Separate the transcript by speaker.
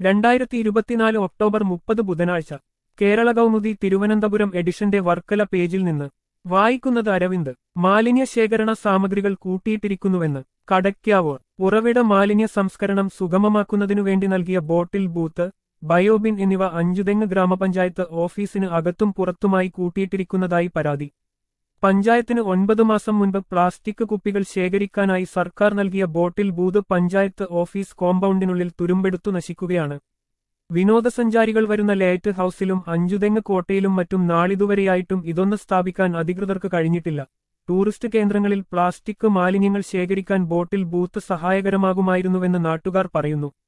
Speaker 1: രണ്ടായിരത്തി ഇരുപത്തിനാല് ഒക്ടോബർ മുപ്പത് ബുധനാഴ്ച കേരള കൗമുദി തിരുവനന്തപുരം എഡിഷന്റെ വർക്കല പേജിൽ നിന്ന് വായിക്കുന്നത് അരവിന്ദ് മാലിന്യ ശേഖരണ സാമഗ്രികൾ കൂട്ടിയിട്ടിരിക്കുന്നുവെന്ന് കടയ്ക്കാവ് ഉറവിട മാലിന്യ സംസ്കരണം സുഗമമാക്കുന്നതിനുവേണ്ടി നൽകിയ ബോട്ടിൽ ബൂത്ത് ബയോബിൻ എന്നിവ അഞ്ചുതെങ്ങ് ഗ്രാമപഞ്ചായത്ത് ഓഫീസിന് അകത്തും പുറത്തുമായി കൂട്ടിയിട്ടിരിക്കുന്നതായി പരാതി പഞ്ചായത്തിന് ഒൻപത് മാസം മുൻപ് പ്ലാസ്റ്റിക് കുപ്പികൾ ശേഖരിക്കാനായി സർക്കാർ നൽകിയ ബോട്ടിൽ ബൂത്ത് പഞ്ചായത്ത് ഓഫീസ് കോമ്പൗണ്ടിനുള്ളിൽ തുരുമ്പെടുത്തു നശിക്കുകയാണ് വിനോദസഞ്ചാരികൾ വരുന്ന ലേറ്റ് ഹൌസിലും അഞ്ചുതെങ്ങ് കോട്ടയിലും മറ്റും നാളിതുവരെയായിട്ടും ഇതൊന്ന് സ്ഥാപിക്കാൻ അധികൃതർക്ക് കഴിഞ്ഞിട്ടില്ല ടൂറിസ്റ്റ് കേന്ദ്രങ്ങളിൽ പ്ലാസ്റ്റിക് മാലിന്യങ്ങൾ ശേഖരിക്കാൻ ബോട്ടിൽ ബൂത്ത് സഹായകരമാകുമായിരുന്നുവെന്ന് നാട്ടുകാർ പറയുന്നു